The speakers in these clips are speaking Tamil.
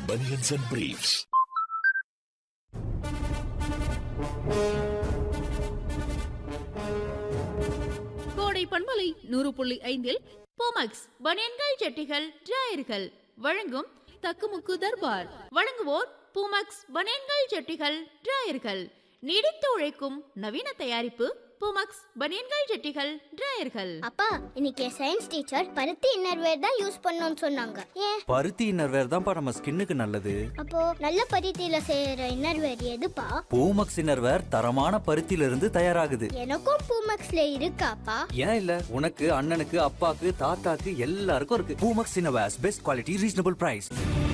Bunions and Briefs. கோடை பண்பலை நூறு புள்ளி ஐந்தில் போமக்ஸ் பனியன்கள் ஜட்டிகள் டிராயர்கள் வழங்கும் தக்குமுக்கு தர்பார் வழங்குவோர் பூமக்ஸ் பனியன்கள் ஜட்டிகள் டிராயர்கள் நீடித்து உழைக்கும் நவீன தயாரிப்பு பூமக்ஸ் பனியன்கள் ஜட்டிகள் டிராயர்கள் அப்பா இன்னைக்கு சயின்ஸ் டீச்சர் பருத்தி இன்னர்வேர் தான் யூஸ் பண்ணணும்னு சொன்னாங்க ஏன் பருத்தி இன்னர்வேர் தான்ப்பா நம்ம ஸ்கின்னுக்கு நல்லது அப்போ நல்ல பருத்தியில செய்யற இன்னர்வேர் எதுப்பா பூமக்ஸ் இன்னர்வேர் தரமான பருத்தியில இருந்து தயாராகுது எனக்கும் பூமக்ஸ்ல இருக்காப்பா ஏன் இல்ல உனக்கு அண்ணனுக்கு அப்பாக்கு தாத்தாக்கு எல்லாருக்கும் இருக்கு Poomex innerwears best quality reasonable price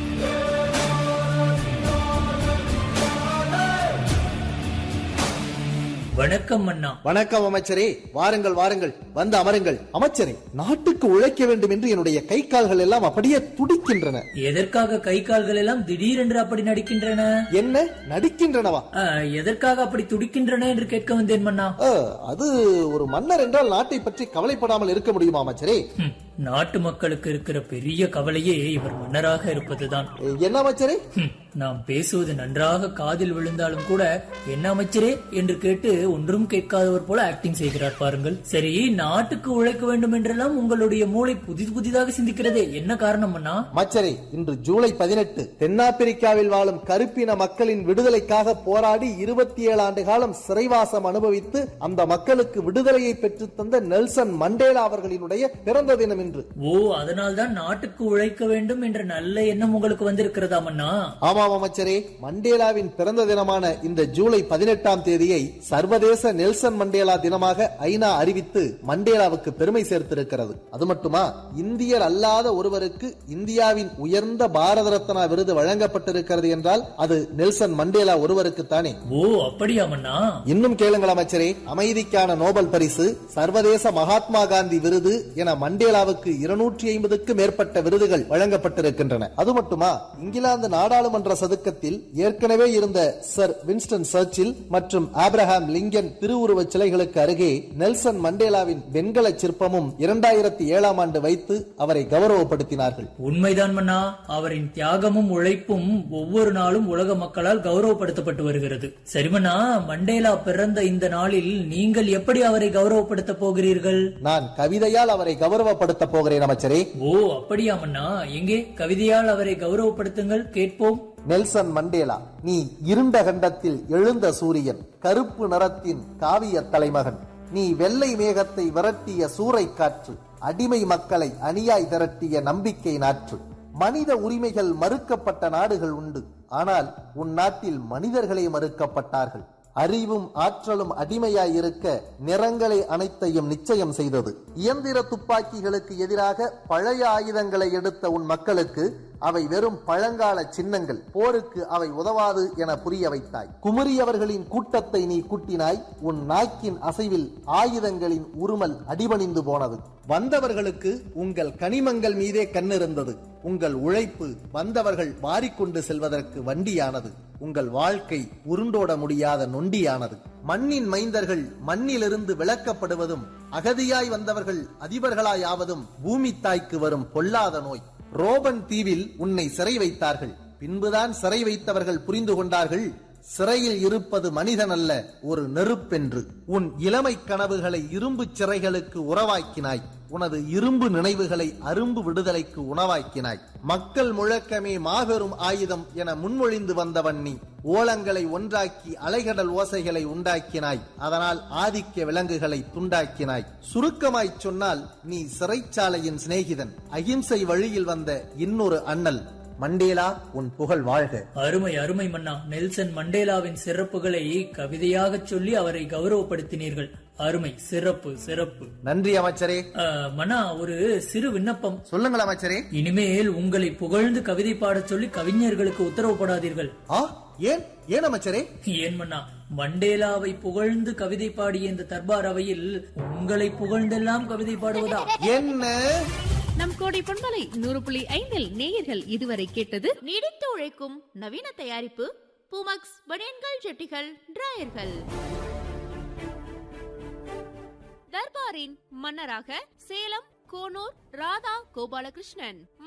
வணக்கம் அண்ணா வணக்கம் அமைச்சரே வாருங்கள் வாருங்கள் வந்து அமருங்கள் அமைச்சரே நாட்டுக்கு உழைக்க வேண்டும் என்று என்னுடைய கை கால்கள் எல்லாம் அப்படியே துடிக்கின்றன எதற்காக கை கால்கள் எல்லாம் திடீரென்று அப்படி நடிக்கின்றன என்ன நடிக்கின்றனவா ஆ, எதற்காக அப்படி துடிக்கின்றன என்று கேட்க வந்தேன் மன்னா அ, அது ஒரு மன்னர் என்றால் நாட்டை பற்றி கவலைப்படாமல் இருக்க முடியுமா அமைச்சரே ஹம், நாட்டு மக்களுக்கு இருக்கிற பெரிய கவலையே இவர் மன்னராக இருப்பதுதான் என்ன அமைச்சரே ஹம், நாம் பேசுவது நன்றாக காதில் விழுந்தாலும் கூட என்ன அமைச்சரே என்று கேட்டு ஒன்றும் கேட்காதவர் போல ஆக்டிங் செய்கிறார் பாருங்கள் சரி நாட்டுக்கு உழைக்க வேண்டும் என்றெல்லாம் உங்களுடைய மூளை புதிது புதிதாக சிந்திக்கிறதே என்ன காரணம் அண்ணா அமைச்சரே இன்று ஜூலை பதினெட்டு தென்னாப்பிரிக்காவில் வாழும் கருப்பின மக்களின் விடுதலைக்காக போராடி இருபத்தி ஏழு ஆண்டு காலம் சிறைவாசம் அனுபவித்து அந்த மக்களுக்கு விடுதலையை பெற்றுத் தந்த நெல்சன் மண்டேலா அவர்களினுடைய பிறந்த தினம் இன்று ஓ அதனால்தான் நாட்டுக்கு உழைக்க வேண்டும் என்ற நல்ல எண்ணம் உங்களுக்கு வந்திருக்கிறதா மன்னா ஆமாம் அமைச்சரே மண்டேலாவின் பிறந்த தினமான இந்த ஜூலை பதினெட்டாம் தேதியை சர்வதேச நெல்சன் மண்டேலா தினமாக ஐநா அறிவித்து மண்டேலாவுக்கு பெருமை சேர்த்திருக்கிறது அது மட்டுமா இந்தியர் அல்லாத ஒருவருக்கு இந்தியாவின் உயர்ந்த பாரத ரத்னா விருது வழங்கப்பட்டிருக்கிறது என்றால் அது நெல்சன் மண்டேலா ஒருவருக்குத்தானே ஓ அப்படியா மன்னா இன்னும் கேளுங்கள் அமைச்சரே அமைதிக்கான நோபல் பரிசு சர்வதேச மகாத்மா காந்தி விருது என மண்டேலாவுக்கு இருநூற்றி ஐம்பதுக்கு மேற்பட்ட விருதுகள் வழங்கப்பட்டிருக்கின்றன அது மட்டுமா இங்கிலாந்து நாடாளுமன்ற சதுக்கத்தில் ஏற்கனவே இருந்த சர் வின்ஸ்டன் சர்ச்சில் மற்றும் ஆப்ரஹாம் லிங்கன் திருவுருவச் சிலைகளுக்கு அருகே நெல்சன் மண்டேலாவின் வெண்கல சிற்பமும் இரண்டாயிரத்தி ஏழாம் ஆண்டு வைத்து அவரை கௌரவப்படுத்தினார்கள் உண்மைதான் மன்னா அவரின் தியாகமும் உழைப்பும் ஒவ்வொரு நாளும் உலக மக்களால் கௌரவப்படுத்தப்பட்டு வருகிறது சரி மன்னா மண்டேலா பிறந்த இந்த நாளில் நீங்கள் எப்படி அவரை கௌரவப்படுத்த போகிறீர்கள் நான் கவிதையால் அவரை கௌரவப்படுத்த போகிறேன் அமைச்சரே ஓ அப்படியா மன்னா எங்கே கவிதையால் அவரை கௌரவப்படுத்துங்கள் கேட்போம் நெல்சன் மண்டேலா நீ இருண்ட கண்டத்தில் எழுந்த சூரியன் கருப்பு நிறத்தின் காவிய தலைமகன் நீ வெள்ளை மேகத்தை விரட்டிய சூறை காற்று அடிமை மக்களை அணியாய் திரட்டிய நம்பிக்கை நாற்று மனித உரிமைகள் மறுக்கப்பட்ட நாடுகள் உண்டு ஆனால் உன் நாட்டில் மனிதர்களே மறுக்கப்பட்டார்கள் அறிவும் ஆற்றலும் அடிமையாய் இருக்க நிறங்களை அனைத்தையும் நிச்சயம் செய்தது இயந்திர துப்பாக்கிகளுக்கு எதிராக பழைய ஆயுதங்களை எடுத்த உன் மக்களுக்கு அவை வெறும் பழங்கால சின்னங்கள் போருக்கு அவை உதவாது என புரிய வைத்தாய் குமரியவர்களின் கூட்டத்தை நீ கூட்டினாய் உன் நாக்கின் அசைவில் ஆயுதங்களின் உருமல் அடிபணிந்து போனது வந்தவர்களுக்கு உங்கள் கனிமங்கள் மீதே கண்ணிருந்தது உங்கள் உழைப்பு வந்தவர்கள் வாரிக்கொண்டு செல்வதற்கு வண்டியானது உங்கள் வாழ்க்கை உருண்டோட முடியாத நொண்டியானது மண்ணின் மைந்தர்கள் மண்ணிலிருந்து விளக்கப்படுவதும் அகதியாய் வந்தவர்கள் அதிபர்களாயாவதும் பூமி தாய்க்கு வரும் பொல்லாத நோய் ரோபன் தீவில் உன்னை சிறை வைத்தார்கள் பின்புதான் சிறை வைத்தவர்கள் புரிந்து கொண்டார்கள் சிறையில் இருப்பது மனிதன் அல்ல ஒரு நெருப்பென்று உன் இளமை கனவுகளை இரும்பு சிறைகளுக்கு உறவாக்கினாய் உனது இரும்பு நினைவுகளை அரும்பு விடுதலைக்கு உணவாக்கினாய் மக்கள் முழக்கமே மாபெரும் ஆயுதம் என முன்மொழிந்து வந்தவன் நீ ஓலங்களை ஒன்றாக்கி அலைகடல் ஓசைகளை உண்டாக்கினாய் அதனால் ஆதிக்க விலங்குகளை துண்டாக்கினாய் சுருக்கமாய்ச் சொன்னால் நீ சிறைச்சாலையின் சிநேகிதன் அகிம்சை வழியில் வந்த இன்னொரு அண்ணல் மண்டேலா உன் புகழ் வாழ்க அருமை அருமை மன்னா நெல்சன் மண்டேலாவின் சிறப்புகளை கவிதையாகச் சொல்லி அவரை கௌரவப்படுத்தினீர்கள் அருமை சிறப்பு சிறப்பு நன்றி அமைச்சரே ஆ, மன்னா ஒரு சிறு விண்ணப்பம் சொல்லுங்கள் அமைச்சரே இனிமேல் உங்களை புகழ்ந்து கவிதை பாடச் சொல்லி கவிஞர்களுக்கு உத்தரவு போடாதீர்கள் ஆ ஏன் ஏன் அமைச்சரே ஏன் மன்னா மண்டேலாவை புகழ்ந்து கவிதை பாடிய இந்த தர்பார் அவையில் உங்களை புகழ்ந்தெல்லாம் கவிதை பாடுவதா என்ன நம் கோடை பண்பலை நூறு புள்ளி ஐந்தில் நேயர்கள் இதுவரை கேட்டது நீடித்து உழைக்கும் நவீன தயாரிப்பு பூமக்ஸ் பனியன்கள் ஜட்டிகள் டிராயர்கள் தர்பாரின் மன்னராக சேலம் கோனூர் ராதா கோபாலகிருஷ்ணன்